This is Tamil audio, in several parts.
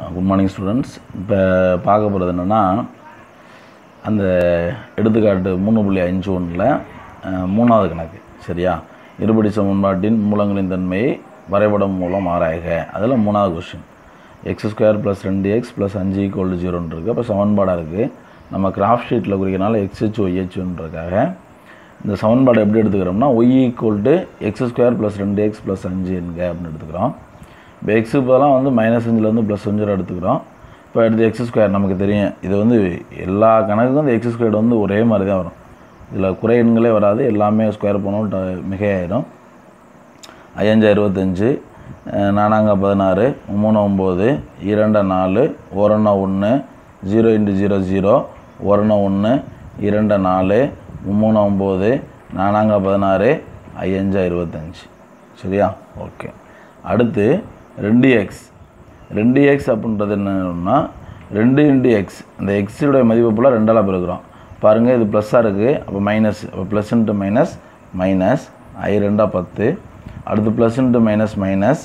குட் மார்னிங் ஸ்டூடெண்ட்ஸ் இப்போ பார்க்க போகிறது என்னென்னா அந்த எடுத்துக்காட்டு மூணு புள்ளி அஞ்சு ஒன்றில் மூணாவது கணக்கு சரியா இருபடி சமன்பாட்டின் மூலங்களின் தன்மையை வரைபடம் மூலம் ஆராய்க அதில் மூணாவது கொஸ்டின் எக்ஸ் ஸ்கொயர் ப்ளஸ் ரெண்டு எக்ஸ் ப்ளஸ் அஞ்சு ஈக்குவல் ஜீரோன்னு இருக்குது அப்போ சமன்பாடாக இருக்குது நம்ம கிராஃப்ட் ஷீட்டில் குறிக்கிறனால எக்ஸ்ஹெச் ஒய்ஹெச்ன்றதுக்காக இந்த சமன்பாடை எப்படி எடுத்துக்கிறோம்னா y equal to x square plus ரெண்டு எக்ஸ் ப்ளஸ் அஞ்சு என்க அப்படின்னு எடுத்துக்கிறோம் இப்போ எக்ஸுக்கு பதிலாக வந்து மைனஸ் அஞ்சுலேருந்து ப்ளஸ் அஞ்சு எடுத்துக்கிறோம் இப்போ அடுத்து எக்ஸ் ஸ்கொயர் நமக்கு தெரியும் இது வந்து எல்லா கணக்குக்கும் இந்த எக்ஸ் ஸ்கொயர் வந்து ஒரே மாதிரி தான் வரும் இதில் குறை எண்களே வராது எல்லாமே ஸ்கொயர் போனோம் மிகையாயிடும் ஐயஞ்சா இருபத்தஞ்சு அஹ் நானாங்க பதினாறு மூணு ஒம்பது இரண்டு நாலு ஒரணா ஒன்று ஜீரோ இன்ட்டு ஜீரோ ஜீரோ ஒரணா ஒன்று இரண்டு நாலு மூணு ஒம்பது நானாங்க பதினாறு ஐயஞ்சா இருபத்தஞ்சு சரியா ஓகே அடுத்து ரெண்டு எக்ஸ் ரெண்டு எக்ஸ் அப்படின்றது என்னன்னா ரெண்டு இன்ட்டு எக்ஸ் அந்த எக்ஸுடைய மதிப்பு போல் ரெண்டால் பெருக்கிறோம் பாருங்கள் இது ப்ளஸ்ஸாக இருக்குது அப்போ மைனஸ் அப்போ ப்ளஸ் இன்ட்டு மைனஸ் மைனஸ் ஐ ரெண்டா பத்து அடுத்து plus into minus minus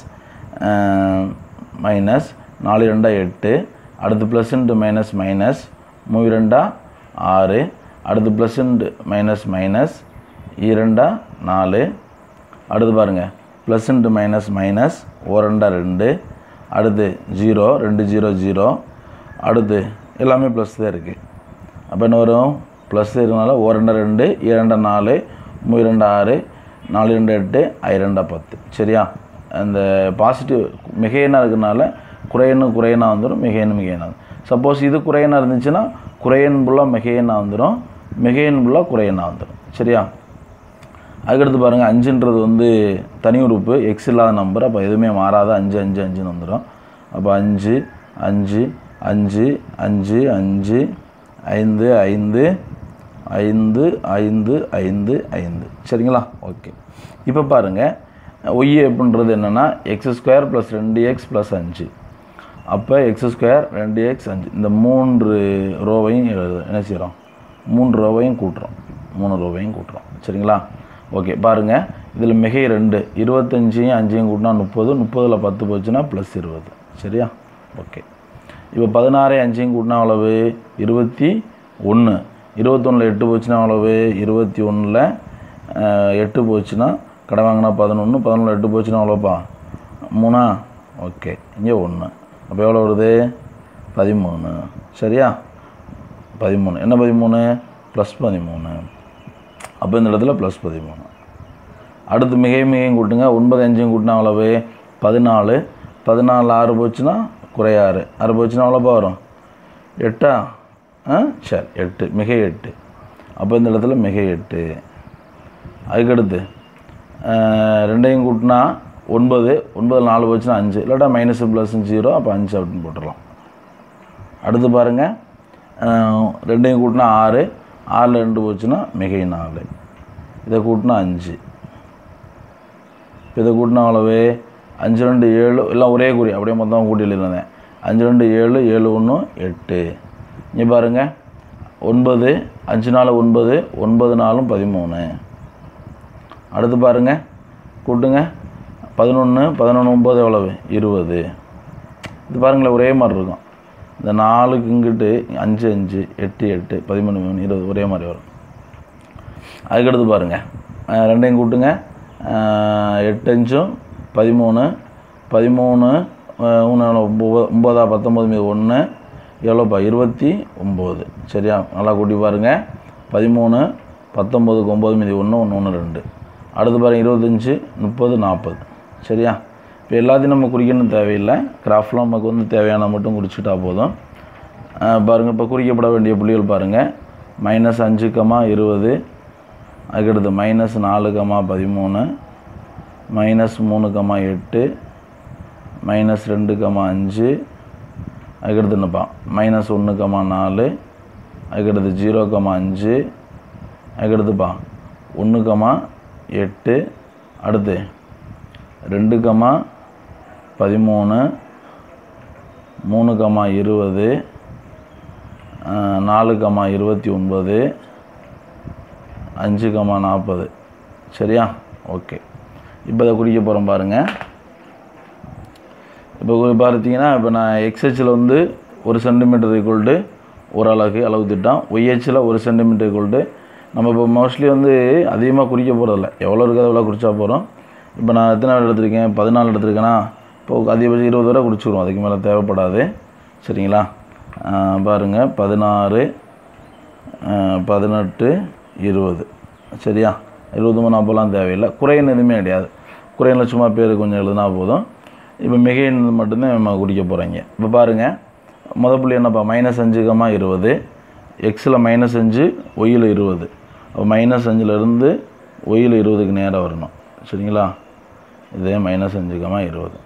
minus நாலு ரெண்டா எட்டு அடுத்து ப்ளஸ் இன்ட்டு மைனஸ் மைனஸ் மூணு ரெண்டா ஆறு அடுத்து ப்ளஸ் இன்ட்டு மைனஸ் மைனஸ் இரண்டா நாலு அடுத்து பாருங்கள் ப்ளஸ் இன்ட்டு மைனஸ் மைனஸ் ஓரெண்டா ரெண்டு அடுத்து ஜீரோ ரெண்டு ஜீரோ ஜீரோ அடுத்து எல்லாமே ப்ளஸ் தான் இருக்குது அப்போ என்ன வரும் ப்ளஸ் இருக்கனால ஓரெண்டா ரெண்டு இரண்டா நாலு மூணு ரெண்டு ஆறு நாலு ரெண்டு எட்டு ஐ ரெண்டா பத்து சரியா அந்த பாசிட்டிவ் மிகையனாக இருக்கிறனால குறையன்னு குறையனா வந்துடும் மிகையன்னு மிகையனா சப்போஸ் இது குறையனா இருந்துச்சுன்னா குறையன் ஃபுல்லாக மிகையனா வந்துடும் மிகையன் ஃபுல்லாக குறையனா வந்துடும் சரியா அதுக்கடுத்து பாருங்கள் அஞ்சுன்றது வந்து தனி உறுப்பு எக்ஸ் இல்லாத நம்பர் அப்போ எதுவுமே மாறாத அஞ்சு அஞ்சு அஞ்சுன்னு வந்துடும் அப்போ அஞ்சு அஞ்சு அஞ்சு அஞ்சு அஞ்சு ஐந்து ஐந்து ஐந்து ஐந்து ஐந்து ஐந்து சரிங்களா ஓகே இப்போ பாருங்கள் ஒய் அப்படின்றது என்னென்னா எக்ஸ் ஸ்கொயர் ப்ளஸ் ரெண்டு எக்ஸ் ப்ளஸ் அஞ்சு அப்போ எக்ஸ் ஸ்கொயர் ரெண்டு எக்ஸ் அஞ்சு இந்த மூன்று ரோவையும் எழுது என்ன செய்கிறோம் மூன்று ரோவையும் கூட்டுறோம் மூணு ரோவையும் கூட்டுறோம் சரிங்களா ஓகே பாருங்கள் இதில் மிகை ரெண்டு இருபத்தஞ்சையும் அஞ்சையும் கூட்டினா முப்பது முப்பதில் பத்து போச்சுன்னா ப்ளஸ் இருபது சரியா ஓகே இப்போ பதினாறு அஞ்சையும் கூட்டினா அளவு இருபத்தி ஒன்று இருபத்தொன்னில் எட்டு போச்சுன்னா அளவு இருபத்தி ஒன்றில் எட்டு போச்சுன்னா கடை வாங்கினா பதினொன்று பதினொன்றில் எட்டு போச்சுன்னா அவ்வளோப்பா மூணா ஓகே இங்கே ஒன்று அப்போ எவ்வளோ வருது பதிமூணு சரியா பதிமூணு என்ன பதிமூணு ப்ளஸ் பதிமூணு அப்போ இந்த இடத்துல ப்ளஸ் பதிமூணு அடுத்து மிகை மிகையும் கூட்டுங்க ஒன்பது அஞ்சையும் கூட்டினா அளவு பதினாலு பதினாலு ஆறு போச்சுன்னா குறையாறு ஆறு போச்சுன்னா அவ்வளோப்பா வரும் எட்டா ஆ சரி எட்டு மிகை எட்டு அப்போ இந்த இடத்துல மிகை எட்டு அதுக்கடுத்து ரெண்டையும் கூட்டினா ஒன்பது ஒன்பது நாலு போச்சுன்னா அஞ்சு இல்லாட்டா மைனஸ் ப்ளஸ் ஜீரோ அப்போ அஞ்சு அப்படின்னு போட்டுடலாம் அடுத்து பாருங்கள் ரெண்டையும் கூட்டினா ஆறு ஆறில் ரெண்டு போச்சுன்னா மிகை நாலு இதை கூட்டினா அஞ்சு இதை கூட்டினா அவ்வளவு அஞ்சு ரெண்டு ஏழு எல்லாம் ஒரே குறி அப்படியே மொத்தம் கூட்டி எழுதிருந்தேன் அஞ்சு ரெண்டு ஏழு ஏழு ஒன்று எட்டு இங்கே பாருங்கள் ஒன்பது அஞ்சு நாலு ஒன்பது ஒன்பது நாலும் பதிமூணு அடுத்து பாருங்கள் கூட்டுங்க பதினொன்று பதினொன்று ஒம்பது எவ்வளவு இருபது இது பாருங்களேன் ஒரே மாதிரி இருக்கும் இந்த நாலுக்கு இங்கிட்டு அஞ்சு அஞ்சு எட்டு எட்டு பதிமூணு மூணு இருபது ஒரே மாதிரி வரும் அதுக்கடுத்து பாருங்கள் ரெண்டையும் கூட்டுங்க எட்டு அஞ்சும் பதிமூணு பதிமூணு மூணு ஒம்பது ஒம்பதா பத்தொம்பது மீது ஒன்று எவ்வளோப்பா இருபத்தி ஒம்பது சரியா நல்லா கூட்டி பாருங்கள் பதிமூணு பத்தொம்போதுக்கு ஒம்பது மீதி ஒன்று ஒன்று ஒன்று ரெண்டு அடுத்து பாருங்கள் இருபத்தஞ்சி முப்பது நாற்பது சரியா இப்போ எல்லாத்தையும் நம்ம குறிக்கணும் தேவையில்லை கிராஃப்ட்லாம் நமக்கு வந்து தேவையான மட்டும் குறிச்சிட்டா போதும் பாருங்கள் இப்போ குறிக்கப்பட வேண்டிய புள்ளிகள் பாருங்கள் மைனஸ் அஞ்சு கமா இருபது அதுக்கடுத்து மைனஸ் நாலு கமா பதிமூணு மைனஸ் மூணு கமா எட்டு மைனஸ் ரெண்டு கமா அஞ்சு அதுக்கடுத்து என்னப்பா மைனஸ் ஒன்று கமா நாலு அதுக்கடுத்து ஜீரோ கமா அஞ்சு அதுக்கடுத்துப்பா ஒன்று கமா எட்டு அடுத்து ரெண்டு கமா பதிமூணு மூணு கமா இருபது நாலு கமா இருபத்தி ஒன்பது அஞ்சு கமா நாற்பது சரியா ஓகே இப்போ இதை குறிக்க போகிறோம் பாருங்கள் இப்போ பார்த்தீங்கன்னா இப்போ நான் எக்ஸ்ஹெச்சில் வந்து ஒரு சென்டிமீட்டர் ஈக்குவல் டு ஒரு அலகு அளவு திட்டம் ஒய்ஹெச்சில் ஒரு சென்டிமீட்டர் ஈக்குவல் டு நம்ம இப்போ மோஸ்ட்லி வந்து அதிகமாக குறிக்க போகிறதில்ல எவ்வளோ இருக்குது அவ்வளோ குறிச்சா போகிறோம் இப்போ நான் எத்தனை நாள் எடுத்திருக்கேன் பதினாலு எடுத்திருக்கேன்னா இப்போ அதிகபட்சம் இருபது வரை குறிச்சிடுவோம் அதுக்கு மேலே தேவைப்படாது சரிங்களா பாருங்கள் பதினாறு பதினெட்டு இருபது சரியா இருபது மூணு அப்போலாம் தேவையில்லை குறையின் எதுவுமே கிடையாது குறையில் சும்மா பேர் கொஞ்சம் எழுதுனா போதும் இப்போ மிகையின் மட்டும்தான் நம்ம குடிக்க போகிறீங்க இப்போ பாருங்கள் முத புள்ளி என்னப்பா மைனஸ் அஞ்சு கமா இருபது எக்ஸில் மைனஸ் அஞ்சு ஒய்யில் இருபது அப்போ மைனஸ் அஞ்சுலேருந்து ஒய்யில் இருபதுக்கு நேராக வரணும் சரிங்களா இதே மைனஸ் அஞ்சு கமா இருபது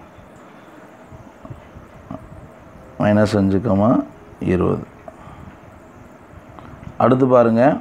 மைனஸ் அஞ்சு கமா இருபது அடுத்து பாருங்கள்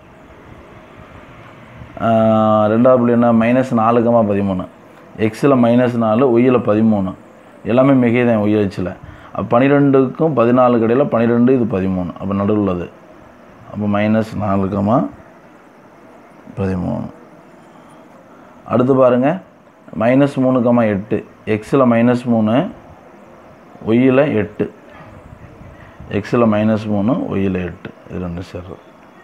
ரெண்டாவது புள்ளி என்ன மைனஸ் நாலு கமா பதிமூணு எக்ஸில் மைனஸ் நாலு ஒய்யில் பதிமூணு எல்லாமே மிகை தான் ஒய்ஹெச்சில் அப்போ பன்னிரெண்டுக்கும் பதினாலு கடையில் பன்னிரெண்டு இது பதிமூணு அப்போ நடுவில் உள்ளது அப்போ மைனஸ் நாலு கமா பதிமூணு அடுத்து பாருங்கள் மைனஸ் மூணு கமா எட்டு எக்ஸில் மைனஸ் மூணு ஒய்யில் எட்டு எக்ஸில் மைனஸ் மூணு ஒய்யில் எட்டு இது ரெண்டு சேர்றது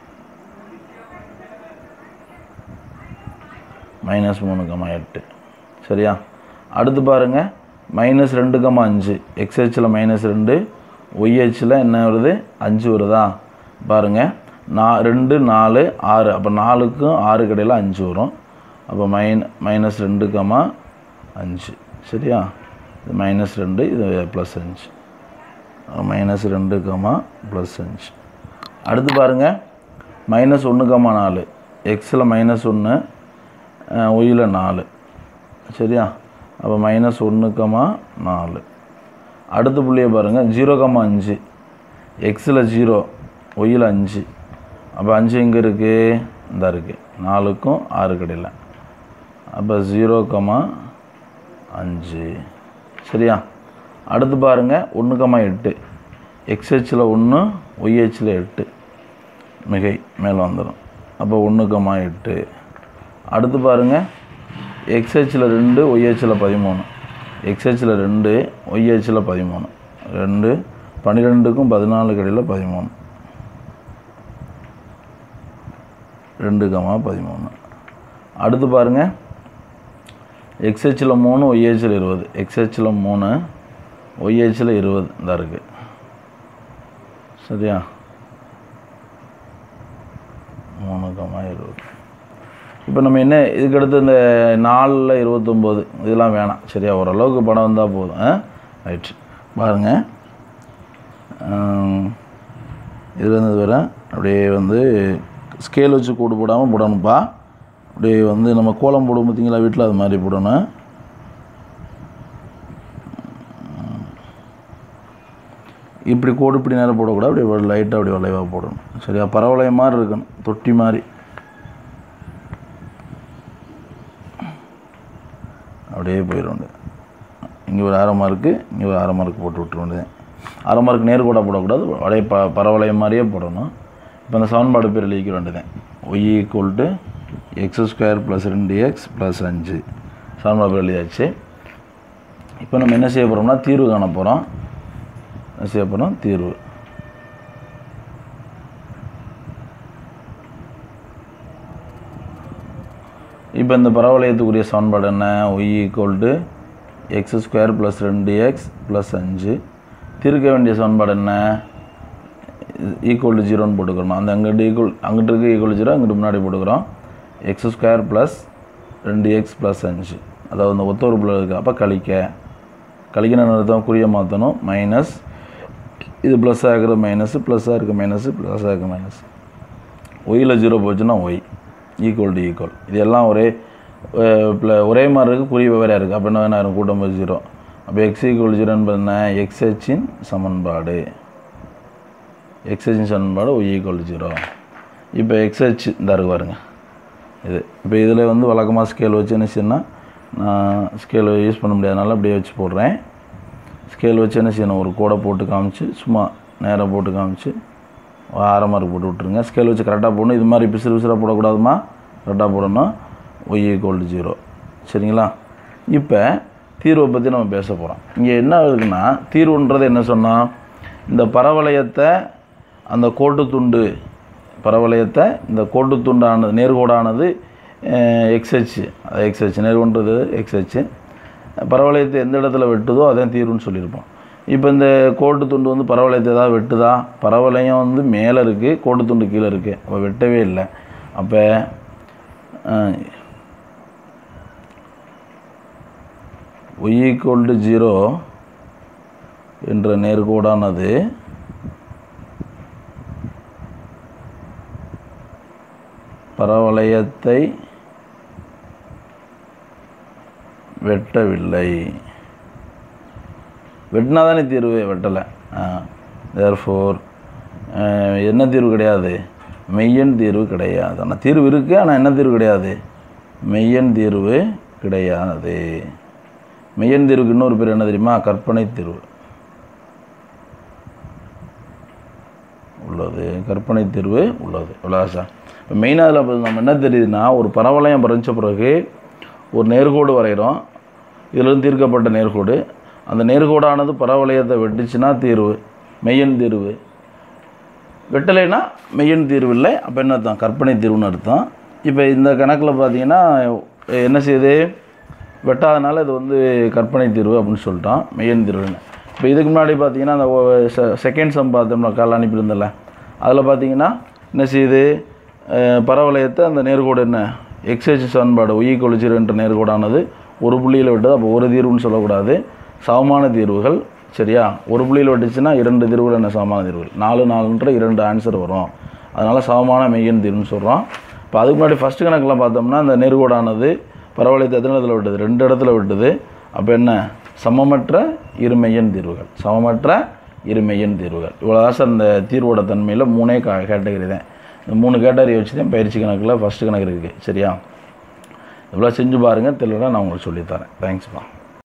மைனஸ் மூணு கமா எட்டு சரியா அடுத்து பாருங்கள் மைனஸ் ரெண்டு கமா அஞ்சு எக்ஸ்ஹெச்சில் மைனஸ் ரெண்டு ஒய்ஹெச்சில் என்ன வருது அஞ்சு வருதா பாருங்கள் நா ரெண்டு நாலு ஆறு அப்போ நாலுக்கும் ஆறு கடையில் அஞ்சு வரும் அப்போ மைன் மைனஸ் ரெண்டு கமா அஞ்சு சரியா இது மைனஸ் ரெண்டு இது ப்ளஸ் அஞ்சு மைனஸ் ரெண்டு கமா ப்ளஸ் அஞ்சு அடுத்து பாருங்கள் மைனஸ் ஒன்று கமா நாலு எக்ஸில் மைனஸ் ஒன்று ஒய்யில் நாலு சரியா அப்போ மைனஸ் ஒன்று கமா நாலு அடுத்த புள்ளியை பாருங்கள் ஜீரோ கமா அஞ்சு எக்ஸில் ஜீரோ ஒய்யில் அஞ்சு அப்போ அஞ்சு எங்கே இருக்குது இந்த இருக்குது நாலுக்கும் ஆறு கடையில் அப்போ ஜீரோ கமா அஞ்சு சரியா அடுத்து பாருங்கள் ஒன்று கமா எட்டு எக்ஸ்ஹெச்சில் ஒன்று ஒய்ஹெச்சில் எட்டு மிகை மேலே வந்துடும் அப்போ ஒன்று கமா எட்டு அடுத்து பாருங்கள் எக்ஸ்ஹெச்சில் ரெண்டு ஒய்ஹெச்சில் பதிமூணு எக்ஸ்ஹெச்சில் ரெண்டு ஒய்ஹெச்சில் பதிமூணு ரெண்டு பன்னிரெண்டுக்கும் பதினாலு கடையில் பதிமூணு ரெண்டு கமா பதிமூணு அடுத்து பாருங்கள் எக்ஸ்ஹெச்சில் மூணு ஒய்ஹெச்சில் இருபது எக்ஸ்ஹெச்சில் மூணு ஒய்ஹெச்சில் இருபது இந்த இருக்குது சரியா மூணு கமா இருபது இப்போ நம்ம என்ன இதுக்கடுத்து இந்த நாலில் இருபத்தொம்போது இதெல்லாம் வேணாம் சரியா ஓரளவுக்கு படம் வந்தால் போதும் ரைட் பாருங்கள் இது வந்து வர அப்படியே வந்து ஸ்கேல் வச்சு கூடு போடாமல் போடணும்ப்பா அப்படியே வந்து நம்ம கோலம் போடுவோம் பார்த்தீங்களா வீட்டில் அது மாதிரி போடணும் இப்படி கோடு இப்படி நேரம் போடக்கூடாது அப்படியே லைட்டாக அப்படியே வளைவாக போடணும் சரியா பரவளைய மாதிரி இருக்கணும் தொட்டி மாதிரி அப்படியே போயிடும் இங்கே ஒரு அரை மார்க்கு இங்கே ஒரு அரை மார்க் போட்டு விட்டுற வேண்டியது அரை மார்க் நேர்கோடாக போடக்கூடாது வளைய ப பரவளையம் மாதிரியே போடணும் இப்போ அந்த சமன்பாடு பேர் எழுதிக்க வேண்டியது y equal to x square plus ரெண்டு எக்ஸ் ப்ளஸ் அஞ்சு சமன்பாடு பேர் எழுதியாச்சு இப்போ நம்ம என்ன செய்ய போகிறோம்னா தீர்வு காண போகிறோம் என்ன செய்ய போகிறோம் தீர்வு இப்போ இந்த பரவளையத்துக்குரிய சமன்பாடு என்ன y equal to x square plus ரெண்டு எக்ஸ் ப்ளஸ் அஞ்சு தீர்க்க வேண்டிய சமன்பாடு என்ன ஈக்குவல் டு ஜீரோன்னு போட்டுக்கிறோம் அந்த அங்கிட்டு ஈக்குவல் அங்கிட்டு இருக்க ஈக்குவல் ஜீரோ அங்கிட்டு முன்னாடி போட்டுக்கிறோம் எக்ஸ் ஸ்கொயர் ப்ளஸ் ரெண்டு எக்ஸ் ப்ளஸ் அஞ்சு அதாவது இந்த ஒத்த உறுப்பில் இருக்குது அப்போ கழிக்க கழிக்கணும்னு அர்த்தம் குறிய மாற்றணும் மைனஸ் இது ப்ளஸ்ஸாக இருக்கிற மைனஸ் ப்ளஸ்ஸாக இருக்க மைனஸ் ப்ளஸ்ஸாக இருக்க மைனஸ் ஒய்யில் ஜீரோ போச்சுன்னா ஒய் ஈக்குவல் டு ஈக்குவல் இது எல்லாம் ஒரே ப்ள- ஒரே மாதிரி இருக்குது குறி வெவ்வேறு இருக்குது அப்போ என்ன வேணா இருக்கும் கூட்டம் போது ஜீரோ அப்போ எக்ஸ் ஈக்குவல் ஜீரோன்னு என்ன எக்ஸ்ஹெச்சின் சமன்பாடு எக்ஸ்ஹெச்சின் சமன்பாடு ஒய் ஈக்குவல் ஜீரோ இப்போ எக்ஸ்ஹெச் இந்த இருக்கு பாருங்க இது இப்போ இதில் வந்து வழக்கமாக ஸ்கேல் வச்சு என்ன செய்யணும்னா நான் ஸ்கேல் யூஸ் பண்ண முடியாதனால அப்படியே வச்சு போடுறேன் ஸ்கேல் வச்சு என்ன செய்யணும் ஒரு கோடை போட்டு காமிச்சு சும்மா நேராக போட்டு காமிச்சு ஒரு அரை மார்க் போட்டு விட்ருங்க ஸ்கேல் வச்சு கரெக்டாக போடணும் இது மாதிரி பிசுறு பிசுறாக போடக்கூடாதுமா கரெக்டாக போடணும் ஒய் ஈக்குவல் ஜீரோ சரிங்களா இப்போ தீர்வை பற்றி நம்ம பேச போகிறோம் இங்கே என்ன இருக்குன்னா தீர்வுன்றது என்ன சொன்னோம் இந்த பரவளையத்தை அந்த கோட்டு துண்டு பரவளையத்தை இந்த கோட்டு துண்டானது நேர்கோடானது எக்ஸ்ஹெச் எக்ஸ்ஹெச் நேர்கொண்டது எக்ஸ்ஹெச் பரவளையத்தை எந்த இடத்துல வெட்டுதோ அதான் தீர்வுன்னு சொல்லியிருப்போம் இப்போ இந்த கோட்டு துண்டு வந்து பரவளையத்தை ஏதாவது வெட்டுதா பரவளையம் வந்து மேலே இருக்குது கோட்டு துண்டு கீழே இருக்குது அப்போ வெட்டவே இல்லை அப்போ ஒய் ஈக்குவல் டு ஜீரோ என்ற நேர்கோடானது பரவளையத்தை வெட்டவில்லை வெட்டினா தானே தீர்வு வெட்டலை தேர்ஃபோர் என்ன தீர்வு கிடையாது மெய்யன் தீர்வு கிடையாது ஆனால் தீர்வு இருக்குது ஆனால் என்ன தீர்வு கிடையாது மெய்யன் தீர்வு கிடையாது மெய்யன் தீர்வுக்கு இன்னொரு பேர் என்ன தெரியுமா கற்பனை தீர்வு உள்ளது கற்பனை தீர்வு உள்ளது இவ்வளோ இப்போ மெயினாக அதில் நம்ம என்ன தெரியுதுன்னா ஒரு பரவளையம் வரைஞ்ச பிறகு ஒரு நேர்கோடு வரைகிறோம் இதிலிருந்து தீர்க்கப்பட்ட நேர்கோடு அந்த நேர்கோடானது பரவளையத்தை வெட்டுச்சுன்னா தீர்வு மெய்யன் தீர்வு வெட்டலைன்னா மெய்யன் தீர்வு இல்லை அப்போ என்ன அர்த்தம் கற்பனை தீர்வுன்னு அர்த்தம் இப்போ இந்த கணக்கில் பார்த்தீங்கன்னா என்ன செய்யுது வெட்டாதனால இது வந்து கற்பனை தீர்வு அப்படின்னு சொல்லிட்டோம் மெய்யன் தீர்வுன்னு இப்போ இதுக்கு முன்னாடி பார்த்தீங்கன்னா அந்த செகண்ட் சம் பார்த்தோம்னா கால் அனுப்பியிருந்தல அதில் பார்த்தீங்கன்னா என்ன செய்யுது அஹ் பரவளையத்தை அந்த நேர்கோடு என்ன எக்ஸைஸ் சமன்பாடு ஒய் கொலிச்சிரு என்ற நேர்கோடானது ஒரு புள்ளியில் விட்டது அப்போ ஒரு தீர்வுன்னு சொல்லக்கூடாது சமமான தீர்வுகள் சரியா ஒரு புள்ளியில் விட்டுச்சுன்னா இரண்டு தீர்வுகள் என்ன சமமான தீர்வுகள் நாலு நாலுன்ற இரண்டு ஆன்சர் வரும் அதனால் சமமான மெய்யன் தீர்வுன்னு சொல்கிறோம் இப்போ அதுக்கு முன்னாடி ஃபஸ்ட்டு கணக்கில் பார்த்தோம்னா அந்த நேர்கோடானது பரவளையத்தை எத்தனை இடத்துல விட்டது ரெண்டு இடத்துல விட்டது அப்போ என்ன சமமற்ற இருமையன் தீர்வுகள் சமமற்ற இருமையன் தீர்வுகள் இவ்வளோதான் சார் இந்த தீர்வோட தன்மையில் மூணே கா கேட்டகரி தான் இந்த மூணு கேட்டகரி வச்சு தான் பயிற்சி கணக்கில் ஃபஸ்ட்டு கணக்கு இருக்குது சரியா இவ்வளோ செஞ்சு பாருங்கள் தெளிவாக நான் உங்களுக்கு சொல்லித்தரேன் தேங்க்ஸ்ப்பா